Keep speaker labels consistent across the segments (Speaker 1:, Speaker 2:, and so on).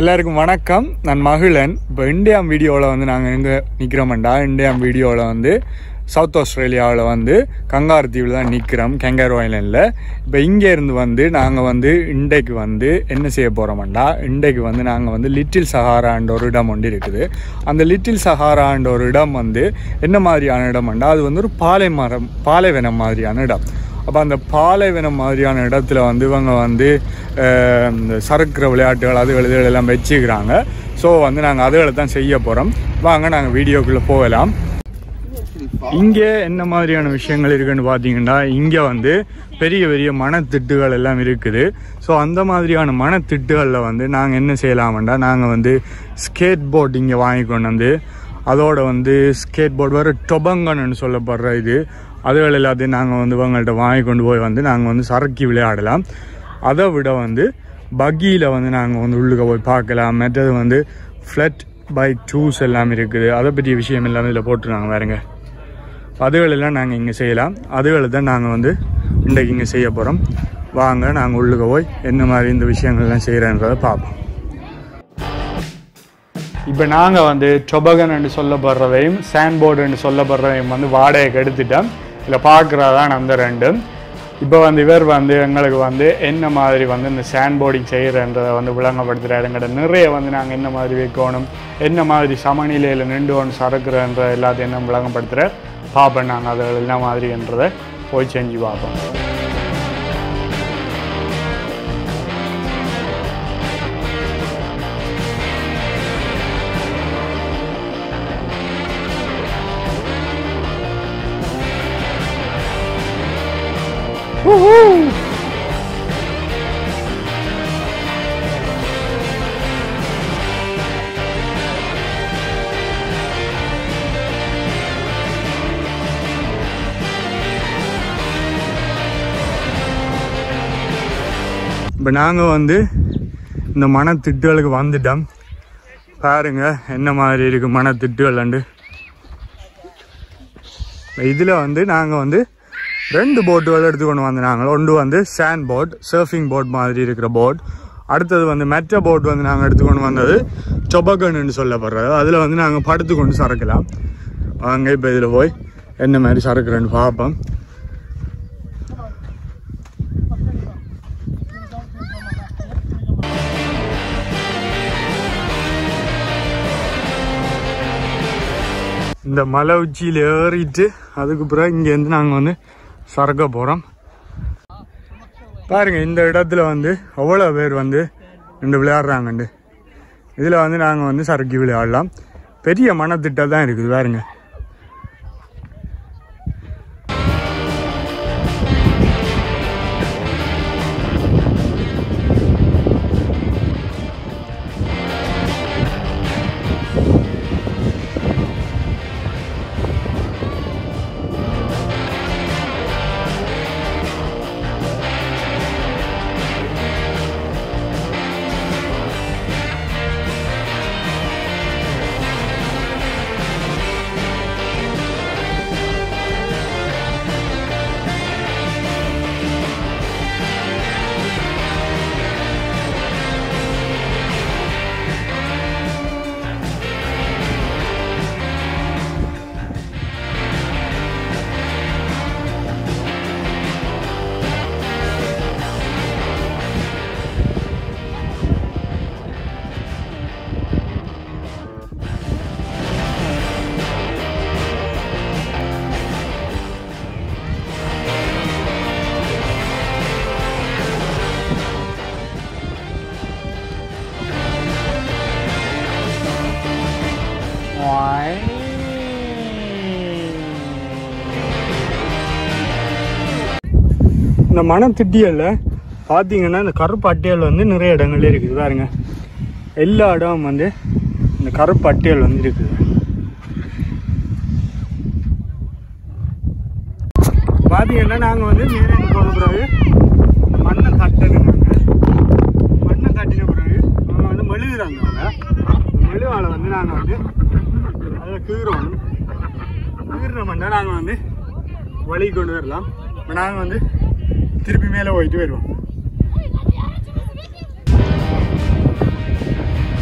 Speaker 1: எல்லாருக்கும் வணக்கம் நான் மகிழன் இப்போ இந்தியாம் வீடியோவில் வந்து நாங்கள் எங்கே நிற்கிறோம்டா இந்தியாம் வீடியோவில் வந்து சவுத் ஆஸ்திரேலியாவில் வந்து கங்காரு தீவில் தான் நிற்கிறோம் கங்காரு ஐலண்டில் இப்போ இங்கேருந்து வந்து நாங்கள் வந்து இண்டைக்கு வந்து என்ன செய்ய போகிறோம்டா இண்டைக்கு வந்து நாங்கள் வந்து லிட்டில் சஹாரான்ற ஒரு இடம் ஒன்று இருக்குது அந்த லிட்டில் சஹாரான்ற ஒரு இடம் வந்து என்ன மாதிரியான இடம்டா அது வந்து ஒரு பாலை மரம் பாலைவனம் மாதிரியான இடம் அப்போ அந்த பாலைவனம் மாதிரியான இடத்துல வந்து இவங்க வந்து அஹ், இந்த சறுக்கிற விளையாட்டுகள் அதுகள் இதுகள் எல்லாம் வச்சுக்கிறாங்க ஸோ வந்து நாங்கள் அதுகளை தான் செய்ய போகிறோம் வாங்க நாங்கள் வீடியோக்குள்ளே போகலாம் இங்கே என்ன மாதிரியான விஷயங்கள் இருக்குன்னு பார்த்தீங்கன்னா இங்கே வந்து பெரிய பெரிய மனத்திட்டுகள் எல்லாம் இருக்குது ஸோ அந்த மாதிரியான மனத்திட்டுகளில் வந்து நாங்கள் என்ன செய்யலாம்டா நாங்கள் வந்து ஸ்கேட் போர்ட் இங்கே வாங்கி கொண்டு வந்து அதோட வந்து ஸ்கேட் போர்டு வர டொபங்கன்னு சொல்லப்படுற இது அதுகள் எல்லாத்தையும் நாங்கள் வந்து இவங்கள்ட்ட வாங்கி கொண்டு போய் வந்து நாங்கள் வந்து சரக்கி விளையாடலாம் அதை விட வந்து பக்கியில் வந்து நாங்கள் வந்து உள்ளுக்க போய் பார்க்கலாம் மற்றது வந்து ஃப்ளட் பைக் டூஸ் எல்லாம் இருக்குது அதை பற்றிய விஷயம் எல்லாமே இதில் போட்டுருக்காங்க வேறுங்க அதுகள் எல்லாம் நாங்கள் இங்கே செய்யலாம் அதுகளை தான் நாங்கள் வந்து இன்றைக்கு இங்கே செய்ய போகிறோம் வாங்க நாங்கள் உள்ளுக்க போய் என்ன மாதிரி இந்த விஷயங்கள்லாம் செய்கிறேன்றதை பார்ப்போம் இப்போ நாங்கள் வந்து டொபகன் என்று சொல்லப்படுறதையும் சாண்ட் என்று சொல்லப்படுறதையும் வந்து வாடகைக்கு எடுத்துட்டோம் இதில் பார்க்குறதான் அந்த ரெண்டும் இப்போ வந்து இவர் வந்து எங்களுக்கு வந்து என்ன மாதிரி வந்து இந்த சாண்ட் போர்டிங் செய்கிறன்றதை வந்து விளங்கப்படுத்துகிறாரு எங்கிட்ட நிறைய வந்து நாங்கள் என்ன மாதிரி வைக்கணும் என்ன மாதிரி சமநிலையில் நின்று ஒன்று சறுக்குறன்ற எல்லாத்தையும் என்ன விளங்கப்படுத்துகிற பார்ப்பேன் நாங்கள் அது என்ன மாதிரின்றதை போய் செஞ்சு பார்ப்போம் இப்போ நாங்கள் வந்து இந்த மனத்திட்டுகளுக்கு வந்துட்டோம் பாருங்க என்ன மாதிரி இருக்கு மனத்திட்டுகள்ண்டு இதில் வந்து நாங்கள் வந்து ரெண்டு போட்டுகள் எடுத்துக்கொண்டு வந்து நாங்கள் ஒன்று வந்து சேண்ட் போட் சர்ஃபிங் போட் மாதிரி இருக்கிற போட் அடுத்தது வந்து மெட்ட போட் வந்து நாங்கள் எடுத்துக்கொண்டு வந்தது டொபகன்னு சொல்லப்படுறது அதில் வந்து நாங்கள் படுத்துக்கொண்டு சறக்கலாம் வாங்க இப்போ இதில் போய் என்ன மாதிரி சறுக்குறேன்னு பார்ப்போம் இந்த மலை உச்சியில் ஏறிட்டு அதுக்கு பிறகு இங்கேருந்து நாங்கள் வந்து சறக்க போகிறோம் பாருங்க இந்த இடத்துல வந்து அவ்வளோ பேர் வந்து ரெண்டு விளையாடுறாங்கண்டு இதில் வந்து நாங்கள் வந்து சறுக்கி விளையாடலாம் பெரிய மனத்திட்டம் தான் இருக்குது பாருங்க இந்த மனத்திட்டியல்ல பார்த்தீங்கன்னா இந்த கருப்பு அட்டையல் வந்து நிறைய இடங்கள்ல இருக்குது பாருங்க எல்லா இடமும் வந்து இந்த கருப்பு அட்டையல் வந்து இருக்குது பார்த்தீங்கன்னா நாங்கள் வந்து நேரம் போன பிறகு மண்ணை தட்டணுங்க மண்ணை தட்டின பிறகு அவங்க வந்து மெழுகுறாங்க அவங்க மெழுவால வந்து நாங்கள் வந்து அதில் கீறணும் கீறினோம்னா நாங்கள் வந்து வழி கொண்டு வரலாம் இப்போ நாங்கள் வந்து திருப்பி மேலே போயிட்டு வருவோம்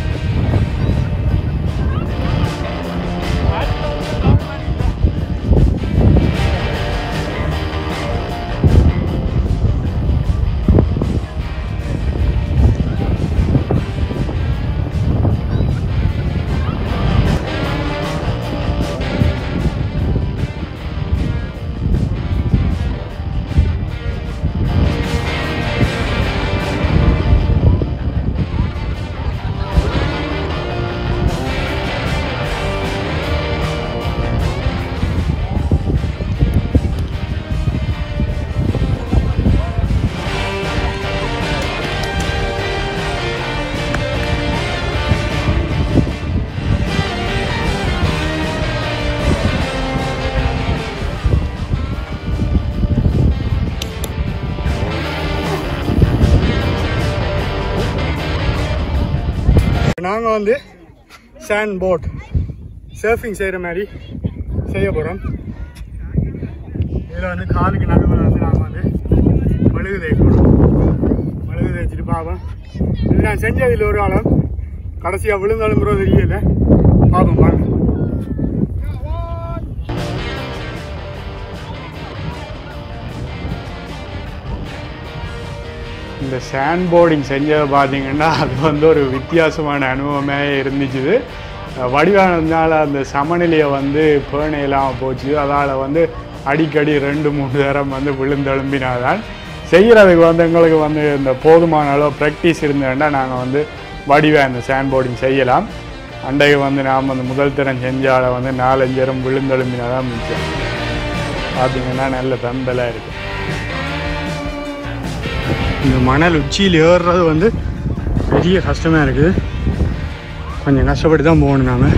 Speaker 1: நாங்கள் வந்து சேண்ட் போட் சர்ஃபிங் செய்கிற மாதிரி செய்ய போகிறோம் இதில் வந்து காலுக்கு நடுவில் வந்து நாங்கள் வந்து மெழுகு தேய்க்கணும் மெழுகு தேய்ச்சிட்டு பார்ப்போம் இது நான் செஞ்சதில் ஒரு காலம் கடைசியாக விழுந்தாலும் கூட தெரியல பார்ப்போம் பாருங்க இந்த சேண்ட் போர்டிங் செஞ்சதை பார்த்தீங்கன்னா அது வந்து ஒரு வித்தியாசமான அனுபவமே இருந்துச்சு வடிவானதுனால அந்த சமநிலையை வந்து பேணையெல்லாம் போச்சு அதால் வந்து அடிக்கடி ரெண்டு மூணு நேரம் வந்து விழுந்தெழும்பினாதான் செய்கிறதுக்கு வந்து எங்களுக்கு வந்து இந்த போதுமான அளவு ப்ராக்டிஸ் இருந்தேன்னா நாங்கள் வந்து வடிவா இந்த சேண்ட் போர்டிங் செய்யலாம் அண்டைக்கு வந்து நாம் அந்த முதல் திறம் செஞ்சால வந்து நாலஞ்சரம் விழுந்தெழும்பினாதான் மிச்சம் பார்த்தீங்கன்னா நல்ல பெம்பலாக இருக்குது இந்த மணல் உச்சியில் ஏறுறது வந்து பெரிய கஷ்டமாக இருக்குது கொஞ்சம் கஷ்டப்பட்டு தான் போகணும் நாம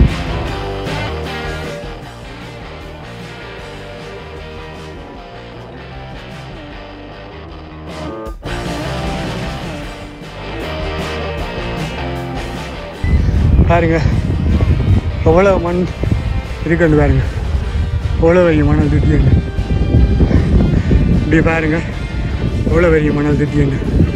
Speaker 1: பாருங்க எவ்வளோ மண் இருக்குன்னு பாருங்க எவ்வளோ பெரிய மணல் திட்டியுண்டு இப்படி பாருங்க எவ்வளோ பெரிய மணல் திட்டியுண்டு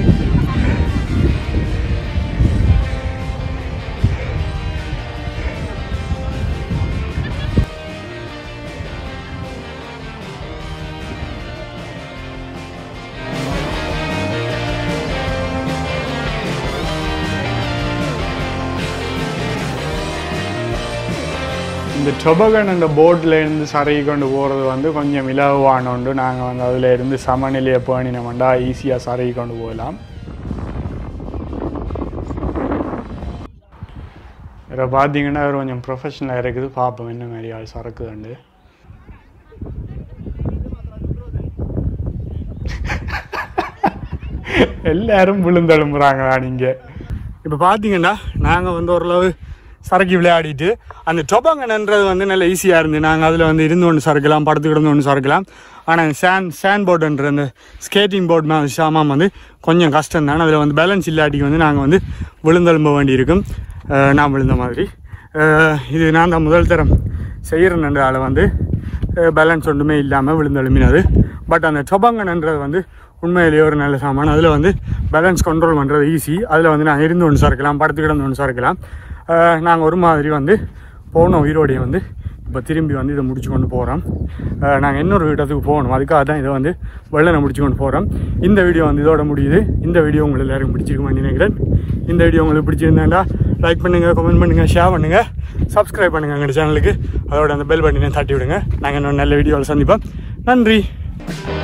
Speaker 1: இந்த டொபகன் அந்த போட்டில் இருந்து சரையை கொண்டு போகிறது வந்து கொஞ்சம் இலவானோண்டு நாங்கள் வந்து அதில் இருந்து சமநிலையை பேணினோம்டா ஈஸியாக சரையை கொண்டு போகலாம் இதில் பார்த்தீங்கன்னா அவர் கொஞ்சம் ப்ரொஃபஷனலாக இருக்குது பார்ப்போம் என்ன மாதிரி ஆள் சரக்குதுண்டு எல்லாரும் விழுந்தெழும்புறாங்களா நீங்கள் இப்போ பார்த்தீங்கன்னா நாங்கள் வந்து ஓரளவு சரக்கு விளையாடிட்டு அந்த டொபங்கன்ன்றது வந்து நல்ல ஈஸியாக இருந்து நாங்கள் அதில் வந்து இருந்து ஒன்று சறுக்கலாம் படுத்து கிடந்து ஒன்று சறுக்கலாம் ஆனால் சேன் சேன் போர்டுன்ற அந்த ஸ்கேட்டிங் போர்ட் மாதிரி சாமான் வந்து கொஞ்சம் கஷ்டம் தான் அதில் வந்து பேலன்ஸ் இல்லாட்டிக்கு வந்து நாங்கள் வந்து விழுந்தெலும்ப வேண்டியிருக்கும் அஹ் நான் விழுந்த மாதிரி அஹ் இது நான் தான் முதல் தரம் செய்கிறேன்றதால வந்து பேலன்ஸ் ஒன்றுமே இல்லாமல் விழுந்தெலும்பினது பட் அந்த டொபங்கன்ன்றது வந்து உண்மையிலேயே ஒரு நல்ல சாமான் அதில் வந்து பேலன்ஸ் கண்ட்ரோல் பண்ணுறது ஈஸி அதில் வந்து நான் இருந்து ஒன்று சறுக்கலாம் படுத்து கிடந்து ஒன்று சறுக்கலாம் நாங்கள் ஒரு மாதிரி வந்து போன உயிரோடையை வந்து இப்போ திரும்பி வந்து இதை முடிச்சு கொண்டு போகிறோம் நாங்கள் இன்னொரு இடத்துக்கு போகணும் அதுக்காக தான் இதை வந்து வெள்ளனை முடிச்சு கொண்டு போகிறோம் இந்த வீடியோ வந்து இதோட முடியுது இந்த வீடியோ உங்களுக்கு எல்லாருக்கும் பிடிச்சிருக்குமான்னு நினைக்கிறேன் இந்த வீடியோ உங்களுக்கு பிடிச்சிருந்தாண்டா லைக் பண்ணுங்கள் கமெண்ட் பண்ணுங்கள் ஷேர் பண்ணுங்கள் சப்ஸ்கிரைப் பண்ணுங்கள் எங்கள் சேனலுக்கு அதோட அந்த பெல் பட்டனை தட்டி விடுங்க நாங்கள் இன்னொரு நல்ல வீடியோவில் சந்திப்போம் நன்றி